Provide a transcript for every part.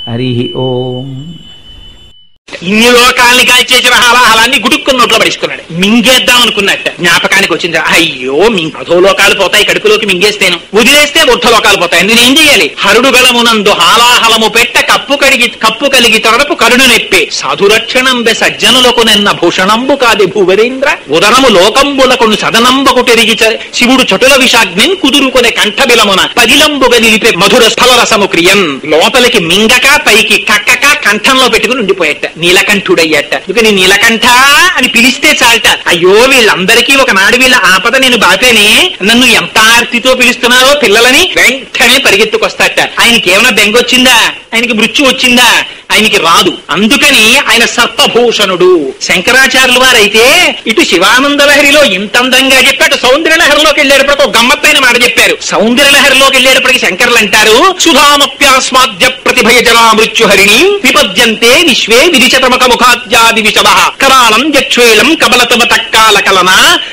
హరి ఓం ఇన్ని లోకాలని కాల్చేసిన హాలాహలాన్ని గుడుక్కున్న నోట్లో పడిస్తున్నాడు మింగేద్దాం అనుకున్నట్ట జ్ఞాపకానికి వచ్చింది అయ్యో మీ పదో లోకాలు పోతాయి కడుపులోకి మింగేస్తేను వదిలేస్తే బుట్ట లోకాలు పోతాయి నేనేం చేయాలి హరుడు గలమునందు హాలాహలము పెట్ట కప్పు కడిగి కప్పు కలిగి తొడపు కరుణ నెప్పే సాధురక్షణంబె సజ్జనులకు నిన్న భూషణంబు కాది భూవరేంద్ర ఉదరము లోకంబులకును సదనంబకు తిరిగి చ- శివుడు చటుల విషాగ్నిన్ కుదురుకొనే కంఠబిలమున పదిలంబుగా నిలిపే మధుర స్థల రసము క్రియన్ లోపలికి మింగక పైకి కక్కక కంఠంలో పెట్టుకుని ఉండిపోయట నీలకంఠుడయ్యట ఇక నీలకంఠ అని పిలిస్తే చాలట అయ్యో వీళ్ళందరికీ ఒకనాడు వీళ్ళ ఆపద నేను బాపేనే నన్ను ఎంత ఆర్తితో పిలుస్తున్నారో పిల్లలని వెంటనే పరిగెత్తుకొస్తాట ఆయనకి ఏమైనా బెంగొచ్చిందా ఆయనకి మృత్యు వచ్చిందా ఆయనకి రాదు అందుకని ఆయన సర్పభూషణుడు శంకరాచార్యుల వారైతే ఇటు శివానంద లహరిలో ఇంత అందంగా చెప్పాడు సౌందర్య లహరిలోకి వెళ్ళేటప్పటికి ఒక గమ్మత్తైన మాట చెప్పారు సౌందర్య లహరిలోకి వెళ్ళేటప్పటికి శంకర్లు అంటారు సుధామప్యాస్మాద్య ప్రతిభయ జలా మృత్యుహరిణి విపద్యంతే విశ్వే విరిచతమక ముఖాద్యాది విషమ కరాళం జక్షేళం కబలతమ తక్కాల కలన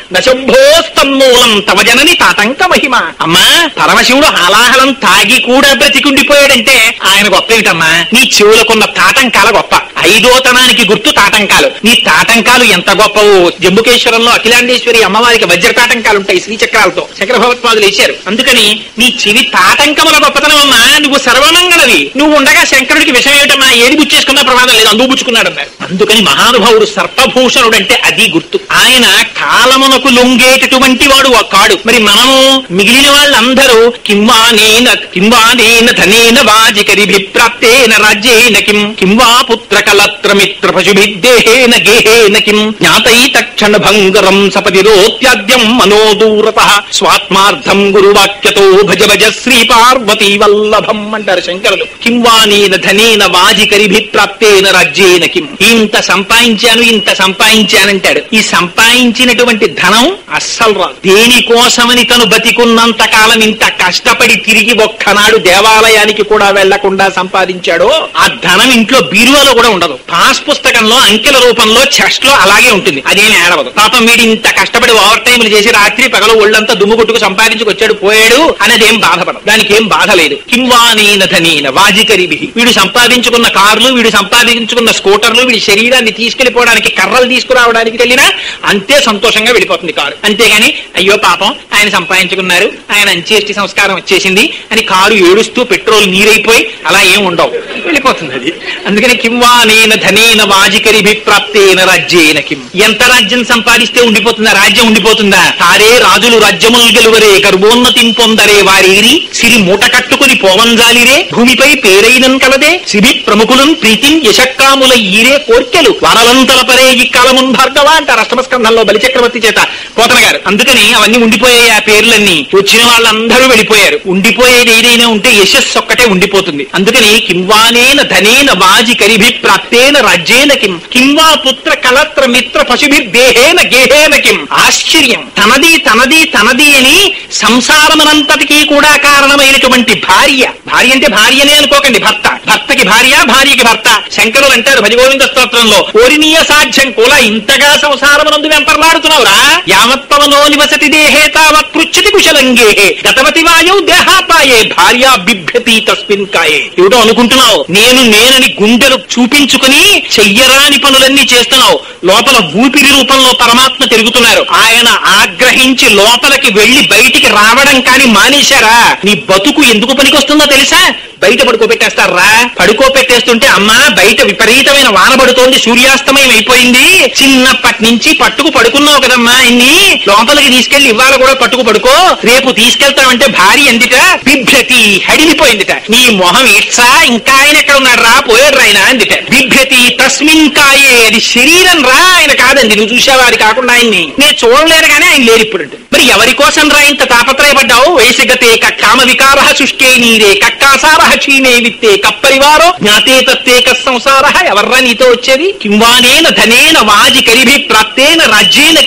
దశంభోస్తన్మూలం తవ జనని తాతంక మహిమ అమ్మా పరమశివుడు హాలాహలం తాగి కూడా బ్రతికుండిపోయాడంటే ఆయన గొప్ప ఏమిటమ్మా నీ చెవులకున్న తాటంకాల గొప్ప ఐదోతనానికి గుర్తు తాటంకాలు నీ తాటంకాలు ఎంత గొప్పవో జంబుకేశ్వరంలో అఖిలాండేశ్వరి అమ్మవారికి వజ్ర తాటంకాలు ఉంటాయి శ్రీచక్రాలతో శంకర భగవత్పాదులు వేశారు అందుకని నీ చెవి తాటంకముల గొప్పతనం అమ్మా నువ్వు సర్వమంగళవి నువ్వు ఉండగా శంకరుడికి విషయం ఏమిటమ్మా ఏది బుచ్చేసుకున్నా ప్రమాదం లేదు అందుకు బుచ్చుకున్నాడు అన్నారు అందుకని మహానుభావుడు సర్పభూషణుడు అంటే అది గుర్తు ఆయన కాలమునకు లొంగేటటువంటి వాడు ఆ కాడు మరి మనము మిగిలిన వాళ్ళందరూ కింవానేన కింవానేన ధనేన వాజికరిభిప్రాప్తేన రాజ్యేన కిం కింవా పుత్ర కలత్రమిత్ర పశుభిద్దేహేన గేహేన కిం జ్ఞాతైత క్షణ భంగరం సపతిరోత్యాద్యం మనోదూరత స్వాత్మార్థం గురువాక్యతో భజ భజ శ్రీ పార్వతీ వల్లభం అంటారు శంకరులు కింవానేన ధనేన వాజికరిభిప్రాప్తేన రాజ్యేన కిం ఇంత సంపాదించాను ఇంత సంపాదించానంటాడు ఈ సంపాదించినటువంటి ధనం అస్సలు రాదు దేనికోసమని తను బతికున్నంత కాలం ఇంత కష్టపడి తిరిగి ఒక్కనాడు దేవాలయానికి కూడా వెళ్లకుండా సంపాదించాడో ఆ ధనం ఇంట్లో బీరువాలో కూడా ఉండదు పాస్ పుస్తకంలో అంకెల రూపంలో చెస్ట్ లో అలాగే ఉంటుంది అదేమి ఏడవదు పాపం వీడు ఇంత కష్టపడి ఓవర్ టైంలు చేసి రాత్రి పగలు ఒళ్ళంతా దుమ్ము కొట్టుకు సంపాదించుకొచ్చాడు పోయాడు అనేది ఏం బాధపడదు దానికి ఏం బాధ లేదు కింవానీన ధనీన వాజికరిబి వీడు సంపాదించుకున్న కార్లు వీడు సంపాదించుకున్న స్కూటర్లు వీడి శరీరాన్ని తీసుకెళ్లిపోవడానికి కర్రలు తీసుకురావడానికి వెళ్ళినా అంతే సంతోషంగా వెళ్ళిపోతుంది కారు అంతేగాని అయ్యో పాపం ఆయన సంపాదించుకున్నారు ఆయన అంచేష్టి సంస్కారం వచ్చేసింది అని కారు ఏడుస్తూ పెట్రోల్ నీరైపోయి అలా ఏం ఉండవు వెళ్ళిపోతుంది అది అందుకని కింవానేన ధనేన వాజికరిభి ప్రాప్తేన రాజ్యేన కిం ఎంత రాజ్యం సంపాదిస్తే ఉండిపోతుందా రాజ్యం ఉండిపోతుందా తారే రాజులు రాజ్యములు గెలువరే గర్వోన్నతిం పొందరే వారేరి సిరి మూట కట్టుకుని పోవంజాలిరే భూమిపై పేరైనం కలదే సిరి ప్రముఖులను ప్రీతిం యశక్కాముల ఈరే కోర్కెలు వరలంతలపరే ఈ కాలమున్ భార్గవ అంటారు అష్టమస్కంధంలో బలిచక్రవర్తి చేత పోతన గారు అందుకని అవన్నీ ఉండిపోయాయి ఆ పేర్లన్నీ వచ్చిన వాళ్ళందరూ వెళ్ళిపోయారు ఉండిపోయేది ఏదైనా ఉంటే యశస్సు ఒక్కటే ఉండిపోతుంది అందుకని కింవానేన ధనేన వాజి కరిభి ప్రాప్తేన రాజ్యేన కిం కింవా పుత్ర కలత్ర మిత్ర పశుభిర్దేహేన గేహేన కిం ఆశ్చర్యం తనది తనది తనది అని సంసారమనంతటికీ కూడా కారణమైనటువంటి భార్య భార్య అంటే భార్యనే అనుకోకండి భర్త భర్తకి భార్య భార్యకి భర్త శంకరులు అంటారు భజగోవింద స్తోత్రంలో ఓరినీయ సాధ్యం కూడా ఇంతగా సంసారమునందు వెంపర్లాడుతున్నావురా యావత్పవనో నివసతి దేహే తావత్ పృచ్చతి కుశలంగేహే గతవతి వాయౌ దేహాపాయే భార్య బిభ్యతి తస్మిన్ కాయే ఏమిటో అనుకుంటున్నావు నేను నేనని గుండెలు చూపించుకుని చెయ్యరాని పనులన్నీ చేస్తున్నావు లోపల ఊపిరి రూపంలో పరమాత్మ తిరుగుతున్నారు ఆయన ఆగ్రహించి లోపలికి వెళ్లి బయటికి రావడం కాని మానేశారా నీ బతుకు ఎందుకు పనికొస్తుందో తెలుసా బయట పడుకోబెట్టేస్తారా పడుకోబెట్టేస్తుంటే అమ్మా బయట విపరీతమైన వాన పడుతోంది సూర్యాస్తమయం అయిపోయింది చిన్నప్పటి నుంచి పట్టుకు పడుకున్నావు కదమ్మా ఇన్ని లోపలికి తీసుకెళ్లి ఇవాళ కూడా పట్టుకు పడుకో రేపు తీసుకెళ్తామంటే భార్య ఎందిట బిభ్యతి హడిలిపోయిందిట నీ మొహం ఇట్సా ఇంకా ఆయన ఎక్కడ ఉన్నాడు రా పోయాడు ఆయన అందిట బిభ్యతి తస్మిన్ కాయే అది శరీరం రా ఆయన కాదండి నువ్వు చూసావా అది కాకుండా ఆయన్ని నేను చూడలేను కానీ ఆయన లేరు ఇప్పుడు అంటుంది. మరి ఎవరి కోసం రా ఇంత తాపత్రయపడ్డావు వేసిగతే కామ వికార శుష్కే నీరే కక్కాసార క్షీణే విత్తే కప్పరివారో జ్ఞాతే తత్తే సంసార ఎవర్రా నీతో వచ్చేది కింవానేన ధనేన వాజి కరిభి ప్రాప్తేన రాజ్యేన కిం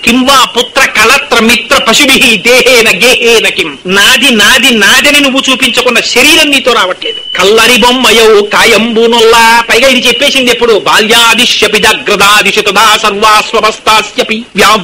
కింవా పుత్ర కళత్ర మిత్ర పశుభి దేహేన గేహేన కిం నాది నాది నాదని నువ్వు చూపించుకున్న శరీరం నీతో రావట్లేదు కల్లరి బొమ్మయో కాయంబునొల్లా పైగా ఇది చెప్పేసింది ఎప్పుడు బాల్యాదిశ్యపి జగ్రదాదిశు తదా సర్వాస్వస్తాస్యపి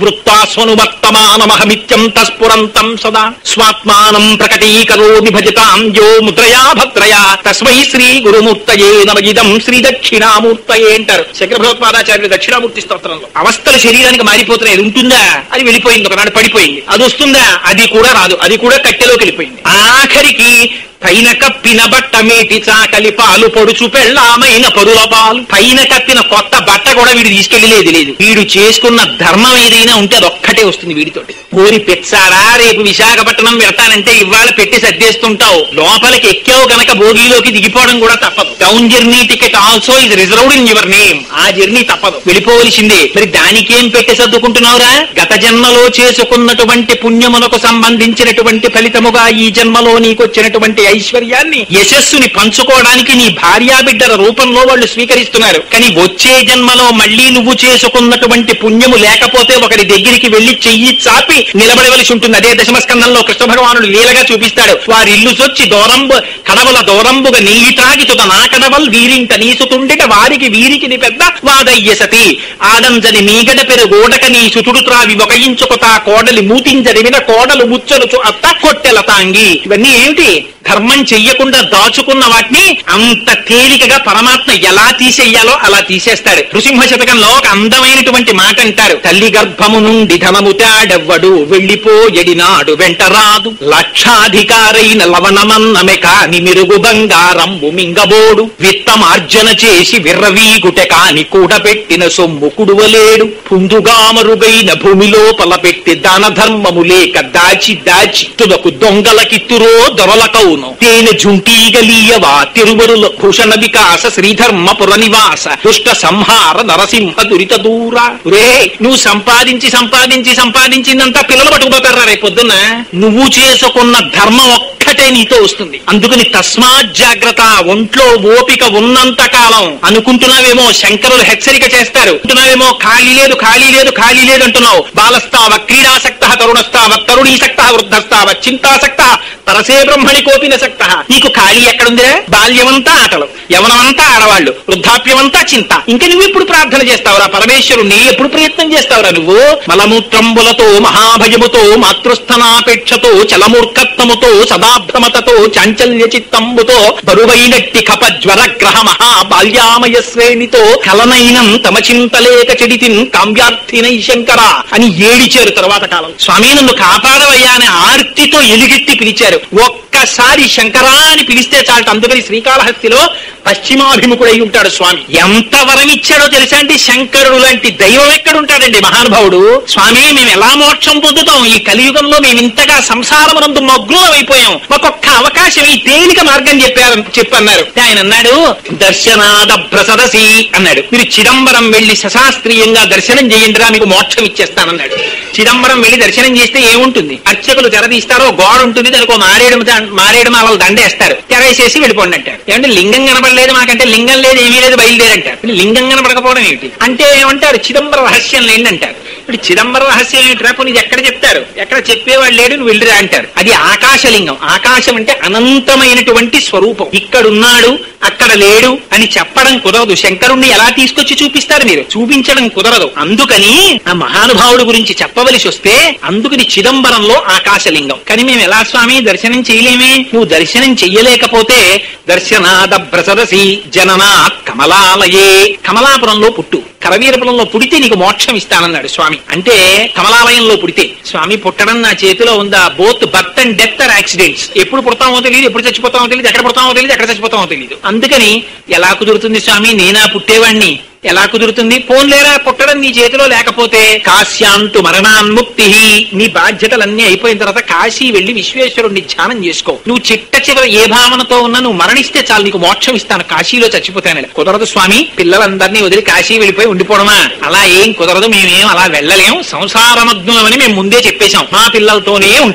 వ్యావృత్తాస్వనువర్తమానమహమిత్యం తస్ఫురంతం సదా స్వాత్మానం ప్రకటీకరోమి భజతాం యో ముద్రయా భద్రయా తస్మై శ్రీ గురుమూర్తయే నమగిదం శ్రీ దక్షిణామూర్తయే అంటారు శంకర భగవత్పాదాచార్యులు దక్షిణామూర్తి స్తోత్రంలో అవస్థలు శరీరానికి మారిపోతున్నాయి అది ఉంటుందా అది వెళ్ళిపోయింది ఒకనాడు పడిపోయింది అది వస్తుందా అది కూడా రాదు అది కూడా కట్టెలోకి వెళ్ళిపోయింది ఆఖరికి పైన కప్పిన బట్ట మేటి చాకలి పాలు పొడుచు పెళ్ళామైన పరుల పాలు పైన కప్పిన కొత్త బట్ట కూడా వీడు తీసుకెళ్లేదు లేదు వీడు చేసుకున్న ధర్మం ఏదైనా ఉంటే అదొక్కటే వస్తుంది వీడితోటి ఊరి పెచ్చారా రేపు విశాఖపట్నం వెళ్తానంటే ఇవాళ పెట్టి సర్దేస్తుంటావు లోపలికి ఎక్కావు గనక భోగిలోకి దిగిపోవడం కూడా తప్పదు down journey ticket also is reserved in your name ఆ జర్నీ తప్పదు వెళ్ళిపోవలసిందే మరి దానికేం పెట్టి సర్దుకుంటున్నావురా గత జన్మలో చేసుకున్నటువంటి పుణ్యమునకు సంబంధించినటువంటి ఫలితముగా ఈ జన్మలో నీకు వచ్చినటువంటి ఐశ్వర్యాన్ని యశస్సుని పంచుకోవడానికి నీ భార్యా బిడ్డల రూపంలో వాళ్ళు స్వీకరిస్తున్నారు కానీ వచ్చే జన్మలో మళ్ళీ నువ్వు చేసుకున్నటువంటి పుణ్యము లేకపోతే ఒకరి దగ్గరికి వెళ్లి చెయ్యి చాపి నిలబడవలసి ఉంటుంది అదే దశమస్కందంలో కృష్ణ భగవానుడు లీలగా చూపిస్తాడు వారి ఇల్లు సొచ్చి దూరంబు కడవల దూరంబుగా నీయి త్రాగి తుద నా కడవల్ వీరింట నీసుతుండిట వారికి వీరికి ని పెద్ద వాదయ్యసతి ఆడంజని మీగడ పెరుగోడక నీ సుతుడు త్రావి ఒక ఇంచుకు తా కోడలి మూతింజడివిన కోడలు ముచ్చలుచు అత్త కొట్టెల తాంగి ఇవన్నీ ఏమిటి ధర్మం చెయ్యకుండా దాచుకున్న వాటిని అంత తేలికగా పరమాత్మ ఎలా తీసేయాలో అలా తీసేస్తాడు నృసింహ శతకంలో ఒక అందమైనటువంటి మాట అంటారు తల్లి గర్భము నుండి ధనము తాడెవ్వడు వెళ్ళిపోయడినాడు వెంట రాదు లక్షాధికారైన లవణమన్నమె కాని మెరుగు బంగారంబు మింగబోడు విత్తమార్జన చేసి విర్రవీగుటె కాని కూడబెట్టిన సొమ్ము కుడువలేడు పుందుగా మరుగైన భూమి లోపల పెట్టి దాన ధర్మము లేక దాచి దాచి తుదకు దొంగలకిత్తురో దొరలకౌను తేనె జుంటీగలీయవా తిరువరుల భూషణ వికాస శ్రీధర్మపుర నివాస దుష్ట సంహార నరసింహ దురిత దూర రే నువ్వు సంపాదించి సంపాదించి సంపాదించిందంతా పిల్లలు పట్టుకుపోతారా రేపు పొద్దున్న నువ్వు చేసుకున్న ధర్మం ఒక్కటే నీతో వస్తుంది అందుకని తస్మాత్ జాగ్రత్త ఒంట్లో ఓపిక ఉన్నంత కాలం అనుకుంటున్నావేమో శంకరులు హెచ్చరిక చేస్తారు అంటున్నావేమో ఖాళీ లేదు ఖాళీ లేదు ఖాళీ లేదు అంటున్నావు బాలస్తావ క్రీడాసక్త తరుణస్తావ తరుణీసక్త వృద్ధస్తావ చింతాసక్త తరసే బ్రహ్మణి కోపిన సక్త నీకు ఖాళీ ఎక్కడుందిరా బాల్యమంతా ఆటలు యవనమంతా ఆడవాళ్ళు వృద్ధాప్యమంతా చింత ఇంకా నువ్వు ఎప్పుడు ప్రార్థన చేస్తావురా పరమేశ్వరుణ్ణి ఎప్పుడు ప్రయత్నం చేస్తావురా నువ్వు మలమూత్రంబులతో మహాభయముతో మాతృస్థనాపేక్షతో చలమూర్ఖత్వముతో సదాభ్రమతతో చాంచల్య చిత్తంబుతో బరువైనట్టి కప జ్వర గ్రహ మహా బాల్యామయ శ్రేణితో కలనైనం తమ చింతలేక చెడితిన్ కామ్యార్థినై శంకర అని ఏడిచారు తర్వాత కాలం స్వామి నన్ను కాపాడవయ్యా అని ఆర్తితో ఎలుగెత్తి పిలిచారు ఒక్కసారి శంకరా అని పిలిస్తే చాలట అందుకని శ్రీకాళహస్తిలో పశ్చిమాభిముఖుడై ఉంటాడు స్వామి ఎంత వరం ఇచ్చాడో తెలుసా అండి శంకరుడు లాంటి దైవం ఎక్కడుంటాడండి మహానుభావుడు స్వామి మేము ఎలా మోక్షం పొందుతాం ఈ కలియుగంలో మేము ఇంతగా సంసారమునందు మగ్నం అయిపోయాం మాకొక్క అవకాశం ఈ తేలిక మార్గం చెప్పారు చెప్పన్నారు ఆయన అన్నాడు దర్శనాద ప్రసదసి అన్నాడు మీరు చిదంబరం వెళ్లి సశాస్త్రీయంగా దర్శనం చేయండిరా మీకు మోక్షం ఇచ్చేస్తానన్నాడు చిదంబరం వెళ్లి దర్శనం చేస్తే ఏముంటుంది అర్చకులు తెరదీస్తారో గోడ ఉంటుంది దానికి ఒక మారేడు మారేడు మాలలు దండేస్తారు తెరేసేసి వెళ్ళిపోండి అంటారు ఏమంటే లింగం కనపడలేదు మాకంటే లింగం లేదు ఏమీ లేదు బయలుదేరంటారు ఇప్పుడు లింగం కనపడకపోవడం ఏమిటి అంటే ఏమంటారు చిదంబర రహస్యం లేండి అంటారు ఇప్పుడు చిదంబర రహస్యం ఏమిటిరా పోనీ ఇది ఎక్కడ చెప్తారు ఎక్కడ చెప్పేవాళ్ళు లేడు నువ్వు వెళ్ళిరా అంటారు అది ఆకాశలింగం ఆకాశం అంటే అనంతమైనటువంటి స్వరూపం ఇక్కడున్నాడు అక్కడ లేడు అని చెప్పడం కుదరదు శంకరుణ్ణి ఎలా తీసుకొచ్చి చూపిస్తారు మీరు చూపించడం కుదరదు అందుకని ఆ మహానుభావుడు గురించి చెప్పవలసి వస్తే అందుకని చిదంబరంలో ఆకాశలింగం కానీ మేము ఎలా స్వామి దర్శనం చేయలేమే నువ్వు దర్శనం చెయ్యలేకపోతే దర్శనాద బ్రసరసి జననాత్ కమలాలయే కమలాపురంలో పుట్టు కరవీరపురంలో పుడితే నీకు మోక్షం ఇస్తానన్నాడు స్వామి అంటే కమలాలయంలో పుడితే స్వామి పుట్టడం నా చేతిలో ఉందా both birth and death are accidents ఎప్పుడు పుడతామో తెలియదు ఎప్పుడు చచ్చిపోతామో తెలియదు ఎక్కడ పుడతామో తెలియదు ఎక్కడ చచ్చిపోతామో తెలియదు అందుకని ఎలా కుదురుతుంది స్వామి నేనా పుట్టేవాణ్ణి ఎలా కుదురుతుంది పోన్లేరా పుట్టడం నీ చేతిలో లేకపోతే కాశ్యాంతు మరణాన్ముక్తి నీ బాధ్యతలన్నీ అయిపోయిన తర్వాత కాశీ వెళ్లి విశ్వేశ్వరుణ్ణి ధ్యానం చేసుకో నువ్వు చిట్ట చివర ఏ భావనతో ఉన్నా నువ్వు మరణిస్తే చాలు నీకు మోక్షం ఇస్తాను కాశీలో చచ్చిపోతాను కుదరదు స్వామి పిల్లలందరినీ వదిలి కాశీ వెళ్ళిపోయి ఉండిపోవడమా అలా ఏం కుదరదు మేమేం అలా వెళ్ళలేం సంసారమగ్నులమని మేము ముందే చెప్పేశాం మా పిల్లలతోనే ఉంటాం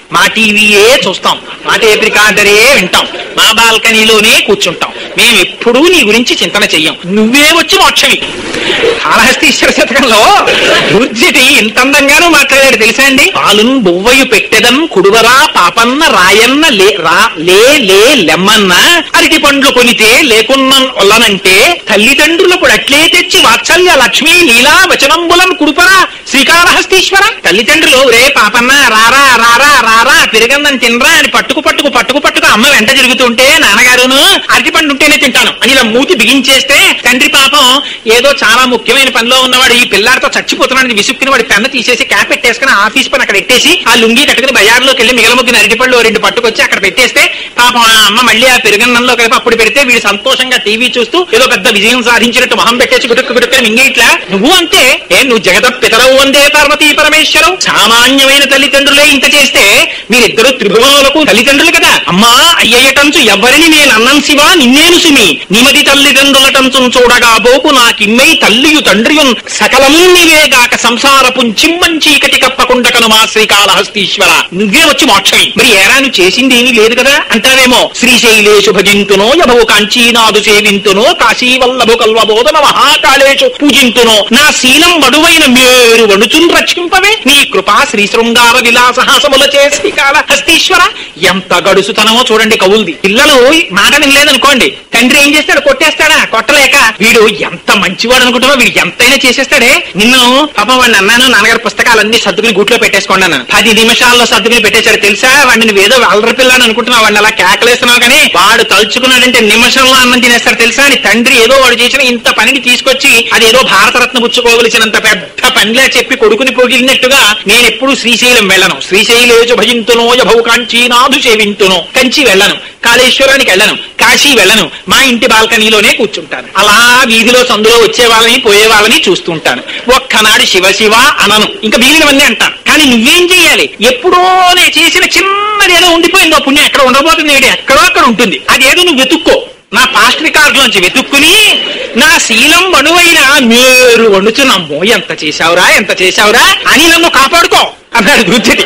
మా టీవీయే చూస్తాం మా టేప్ రికార్డరే వింటాం మా బాల్కనీలోనే కూర్చుంటాం మేము ఎప్పుడూ నీ గురించి చింతన చెయ్యం నువ్వే వచ్చి మోక్షమి కాళహస్తీశ్వర శతకంలో దుర్జటి ఇంత అందంగానూ మాట్లాడాడు తెలుసా అండి పాలున్ బొవ్వయు పెట్టెదం కుడువరా పాపన్న రాయన్న లే రా లే లే లెమ్మన్న అరటి పండ్లు కొనితే లేకున్న వల్లనంటే తల్లిదండ్రులకు అట్లే తెచ్చి వాత్సల్య లక్ష్మీ లీలా వచనంబులం కుడుపరా శ్రీకాళహస్తీశ్వర తల్లిదండ్రులు రే పాపన్న రారా రారా రారా పెరుగందని తినరా అని పట్టుకు పట్టుకు పట్టుకు పట్టుకు అమ్మ వెంట జరుగుతుంటే నాన్నగారును అరటి పండు ఉంటేనే తింటాను అని ఇలా మూతి బిగించేస్తే తండ్రి పాపం ఏదో చాలా ముఖ్యమైన పనిలో ఉన్నవాడు ఈ పిల్లాడితో చచ్చిపోతున్నాడు విసుక్కుని వాడి పెన్న తీసేసి క్యాప్ పెట్టేసుకుని ఆఫీస్ పని అక్కడ పెట్టేసి ఆ లుంగి కట్టుకుని బజార్లోకి వెళ్ళి మిగలముగ్గిన అరటిపళ్ళు ఓ రెండు పట్టుకొచ్చి అక్కడ పెట్టేస్తే పాపం ఆ అమ్మ మళ్ళీ ఆ పెరుగన్నంలో కలిపి అప్పుడు పెడితే వీడు సంతోషంగా టీవీ చూస్తూ ఏదో పెద్ద విజయం సాధించినట్టు మొహం పెట్టేసి గుటుక్కు గుటుక్కని మింగేట్లా నువ్వు అంతే ఏ నువ్వు జగత పితరవు వందే పార్వతీ పరమేశ్వరం సామాన్యమైన తల్లిదండ్రులే ఇంత చేస్తే మీరిద్దరు త్రిభువనులకు తల్లిదండ్రులు కదా అమ్మా అయ్యటంచు ఎవరిని నేను అన్నం శివా నిన్నేను సుమి నిమది తల్లిదండ్రులటంచు చూడగా బోకు నాకిమ్మై తల్లియు తండ్రియున్ సకలము నీవేగాక సంసారపు చిమ్మంచీకటి కప్పకుండకను మా శ్రీకాళహస్తీశ్వర నువ్వే వచ్చి మోక్షమి మరి ఏరా నువ్వు చేసింది ఏమీ లేదు కదా అంటావేమో శ్రీశైలేషు భజింతునో యభవు కాంచీనాథు సేవింతునో కాశీవల్లభు కల్వబోధన మహాకాళేషు పూజింతునో నా శీలం మడువైన మేరు వణుచున్ రక్షింపవే నీ కృపా శ్రీ శృంగార విలాసహాసముల చేసి హస్తీశ్వర ఎంత గడుసుతనమో చూడండి కవుల్ది పిల్లలు మాట వినలేదనుకోండి తండ్రి ఏం చేస్తాడు కొట్టేస్తాడా కొట్టలేక వీడు ఎంత మంచివాడు అనుకుంటావో వీడు ఎంతైనా చేసేస్తాడే నిన్ను పాపం వాడిని అన్నాను నాన్నగారి పుస్తకాలన్నీ సర్దుకుని గూట్లో పెట్టేసుకోండి అన్నాను పది నిమిషాల్లో సర్దుకుని పెట్టేశాడు తెలుసా వాడిని నువ్వేదో అల్లరి పిల్లని అనుకుంటున్నావు వాడిని అలా కేకలేస్తున్నావు కానీ వాడు తలుచుకున్నాడంటే నిమిషంలో అన్నం తినేస్తాడు తెలుసా అని తండ్రి ఏదో వాడు చేసిన ఇంత పనిని తీసుకొచ్చి అది ఏదో భారతరత్న పుచ్చుకోవలసినంత పెద్ద పనిలా చెప్పి కొడుకుని పొగిలినట్టుగా నేను ఎప్పుడు శ్రీశైలం వెళ్ళను శ్రీశైలేజు భజింతునో యభౌ కాంచీనాథు సేవింతునో కంచి వెళ్ళను కాళేశ్వరానికి వెళ్ళను కాశీ వెళ్ళను మా ఇంటి బాల్కనీలోనే కూర్చుంటాను అలా వీధిలో సందులో వచ్చే వాళ్ళని పోయే వాళ్ళని చూస్తుంటాను ఒక్కనాడు శివ శివ అనను ఇంకా మిగిలినవన్నీ అంటాను కానీ నువ్వేం చెయ్యాలి ఎప్పుడో నేను చేసిన చిన్నది ఏదో ఉండిపోయిందో పుణ్యం ఎక్కడ ఉండబోతుంది ఏంటి ఎక్కడో అక్కడ ఉంటుంది అదేదో నువ్వు వెతుక్కో నా పాస్ట్ రికార్డులోంచి వెతుక్కుని నా శీలం వణువైన మేరు వండుచున్నమ్మో ఎంత చేశావురా ఎంత చేశావురా అని నన్ను కాపాడుకో అన్నాడు దుర్జటి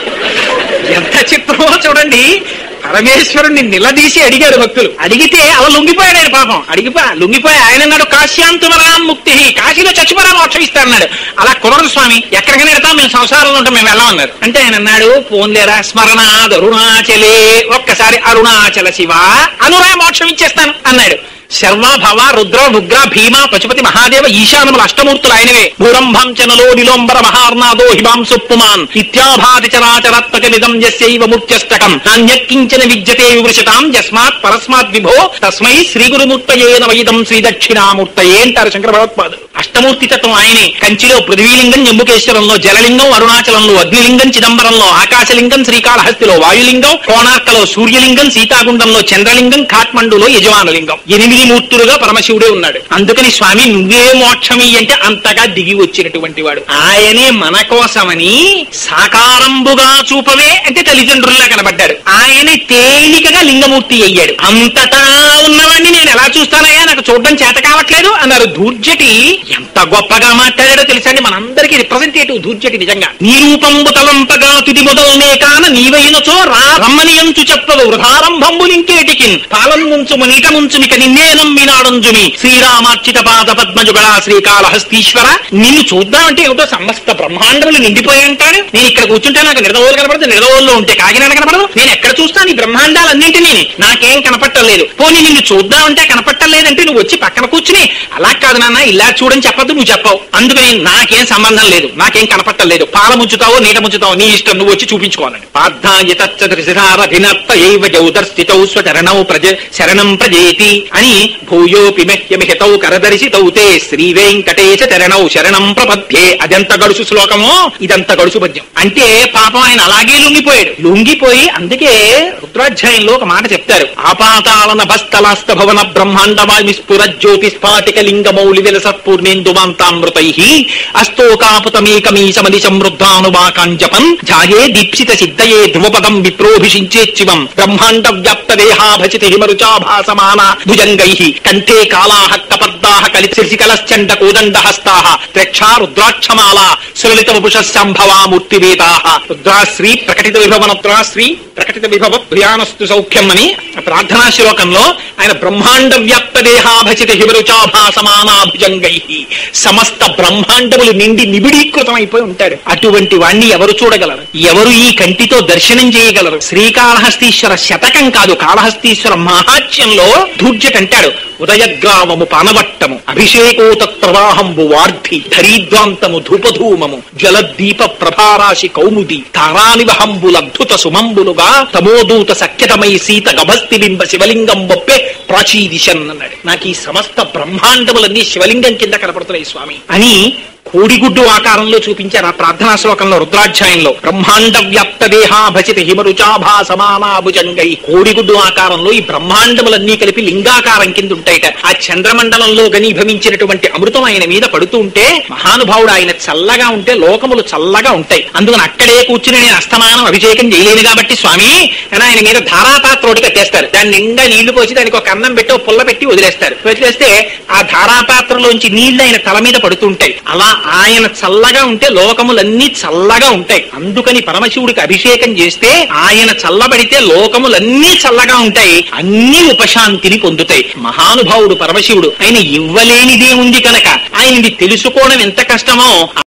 ఎంత చిత్రమో చూడండి పరమేశ్వరుణ్ణి నిలదీసి అడిగాడు భక్తులు అడిగితే అలా లొంగిపోయాడు ఆయన పాపం అడిగిపో లొంగిపోయి ఆయన అన్నాడు కాశ్యాంతుమరాం ముక్తి కాశీలో చచ్చిపోరా మోక్షం ఇస్తారన్నాడు అలా కుదరదు స్వామి ఎక్కడికైనా వెళ్తాం మేము సంసారంలో ఉంటాం మేము వెళ్ళమన్నారు అంటే ఆయన అన్నాడు పోన్లేరా స్మరణాద్ అరుణాచలే ఒక్కసారి అరుణాచల శివ అనురా మోక్షం ఇచ్చేస్తాను అన్నాడు శర్మ భవ రుద్ర ఉగ్ర భీమ పశుపతి మహాదేవ ఈశానముల అష్టమూర్తులు ఆయనవే భూరంభం చనలో నిలోంబర మహార్నాదో హిమాంసు పుమాన్ ఇత్యాభాతి చరాచరాత్మక నిదం యస్యైవ ముఖ్యష్టకం నాణ్యక్కించిన విద్యతే వివృషతాం యస్మాత్ పరస్మాత్ విభో తస్మై శ్రీ గురుమూర్తయే నవయిదం శ్రీ దక్షిణామూర్తయే అంటారు శంకర భగవత్పాదులు అష్టమూర్తి తత్వం ఆయనే కంచిలో పృథ్వీలింగం జంబుకేశ్వరంలో జలలింగం అరుణాచలంలో అగ్నిలింగం చిదంబరంలో ఆకాశలింగం శ్రీకాళహస్తిలో వాయులింగం కోణార్కలో సూర్యలింగం సీతాగుండంలో చంద్రలింగం కాఠ్మండులో యజమానలింగం ఎనిమిది మూర్తులుగా పరమశివుడే ఉన్నాడు అందుకని స్వామి నువ్వే మోక్షమి అంటే అంతగా దిగి వచ్చినటువంటి వాడు ఆయనే మన కోసమని సాకారంబుగా చూపవే అంటే తల్లిదండ్రుల్లా కనబడ్డాడు ఆయనే తేలికగా లింగమూర్తి అయ్యాడు అంతటా ఉన్నవాడిని నేను ఎలా చూస్తానయ్యా నాకు చూడడం చేత కావట్లేదు అన్నారు దూర్జటి ఎంత గొప్పగా మాట్లాడాడో తెలుసండి మనందరికీ రిప్రజెంటేటివ్ దూర్జటి నిజంగా నీ రూపంబు తలంపగా తుది మొదలనే కాన నీవైనచో రా రమ్మనియంచు చెప్పదు వృధారంభంబు నింకేటికి పాలం ముంచుము నీట ముంచుమిక నిన్నే నమ్మినాడంజుమి శ్రీరామార్చిత పాద పద్మజుగళ శ్రీకాళహస్తీశ్వర నిన్ను చూద్దామంటే ఏమిటో సమస్త బ్రహ్మాండములు నిండిపోయి అంటాడు నేను ఇక్కడ కూర్చుంటే నాకు నిడదవోలు కనపడదు నిడదవోల్లో ఉంటే కాకినాడ కనపడదు నేను ఎక్కడ చూస్తాను ఈ బ్రహ్మాండాలన్నింటినీ నాకేం కనపట్టలేదు పోనీ నిన్ను చూద్దామంటే కనపట్టలేదంటే నువ్వు వచ్చి పక్కన కూర్చుని అలా కాదు నాన్న ఇలా చూడని చెప్పద్దు నువ్వు చెప్పవు అందుకని నాకేం సంబంధం లేదు నాకేం కనపట్టలేదు పాల ముంచుతావో నీట ముంచుతావో నీ ఇష్టం నువ్వు వచ్చి చూపించుకోవాలని పార్థాయితరభినత్త ఏవ జౌదర్స్థితౌ స్వచరణౌ ప్రజ శరణం ప్రజేతి అని భూయోపి మహ్యమిహితౌ కరదర్శితౌ తే శ్రీ వెంకటేశ చరణౌ శరణం ప్రపద్యే అదెంత గడుసు శ్లోకమో ఇదంత గడుసు పద్యం అంటే పాపం ఆయన అలాగే లొంగిపోయాడు లొంగిపోయి అందుకే రుద్రాధ్యాయంలో ఒక మాట చెప్తారు ఆపాతాళన భస్తలాస్త భవన బ్రహ్మాండమామి స్ఫుర జ్యోతి స్ఫాటిక లింగమౌళి విలస పూర్ణేందుమాంతామృతై అస్తోకాపుతమేకమీ సమది సమృద్ధానువాకాంజపం ఝాయే దీప్సిత సిద్ధయే ధ్రువపదం విప్రోభిషించేచ్చివం బ్రహ్మాండ వ్యాప్త దేహాభచితి హిమరుచాభాసమాన భుజంగై కంఠే కాళాహ కపర్ద దంతాహ కలిశికలశ్చండ కోదండ హస్తాహ ప్రేక్షా రుద్రాక్షమాల సులలిత వపుషంభవామూర్తివేదాహ రుద్రాశ్రీ ప్రకటిత విభవనత్రాశ్రీ ప్రకటిత విభవ ప్రియానస్తు సౌఖ్యం అని ప్రార్థనా శ్లోకంలో ఆయన బ్రహ్మాండ వ్యాప్త దేహాభచిత హిమరుచాభాసమానాభుజంగై సమస్త బ్రహ్మాండములు నిండి నిబిడీకృతమైపోయి ఉంటాడు అటువంటి వాణ్ణి ఎవరు చూడగలరు ఎవరు ఈ కంటితో దర్శనం చేయగలరు శ్రీకాళహస్తీశ్వర శతకం కాదు కాళహస్తీశ్వర మహాత్యంలో ధూర్జటంటాడు ఉదయగ్రామము పానవట్టము అభిషేకోత ప్రవాహంబు వార్ధి ధరీద్వాంతము ధూపధూమము జలదీప ప్రభారాశి కౌముది తారానివహంబులద్భుత సుమంబులుగా తమోదూత సఖ్యతమై సీత గభస్తి బింబ శివలింగం బొప్పే ప్రాచీదిశన్ అన్నాడు నాకు ఈ సమస్త బ్రహ్మాండములన్నీ శివలింగం కింద కనపడుతున్నాయి స్వామి అని కోడిగుడ్డు ఆకారంలో చూపించారు ఆ ప్రార్థనా శ్లోకంలో రుద్రాధ్యాయంలో బ్రహ్మాండ వ్యాప్త దేహాభచిత హిమరుచాభా సమానాభుజంగై కోడిగుడ్డు ఆకారంలో ఈ బ్రహ్మాండములన్నీ కలిపి లింగాకారం కింద ఉంటాయిట ఆ చంద్రమండలంలో గనీభవించినటువంటి అమృతం ఆయన మీద పడుతూ ఉంటే మహానుభావుడు ఆయన చల్లగా ఉంటే లోకములు చల్లగా ఉంటాయి అందుకని అక్కడే కూర్చుని నేను అస్తమానం అభిషేకం చేయలేను కాబట్టి స్వామి అని ఆయన మీద ధారాపాత్రోటి కట్టేస్తారు దాన్ని నిండా నీళ్లు పోసి దానికి ఒక అన్నం పెట్టి ఒక పుల్ల పెట్టి వదిలేస్తారు వదిలేస్తే ఆ ధారాపాత్రలోంచి నీళ్లు ఆయన తల మీద పడుతుంటాయి అలా ఆయన చల్లగా ఉంటే లోకములన్నీ చల్లగా ఉంటాయి అందుకని పరమశివుడికి అభిషేకం చేస్తే ఆయన చల్లబడితే లోకములన్నీ చల్లగా ఉంటాయి అన్ని ఉపశాంతిని పొందుతాయి మహానుభావుడు పరమశివుడు ఆయన ఇవ్వలేనిదే ఉంది కనుక ఆయనది తెలుసుకోవడం ఎంత కష్టమో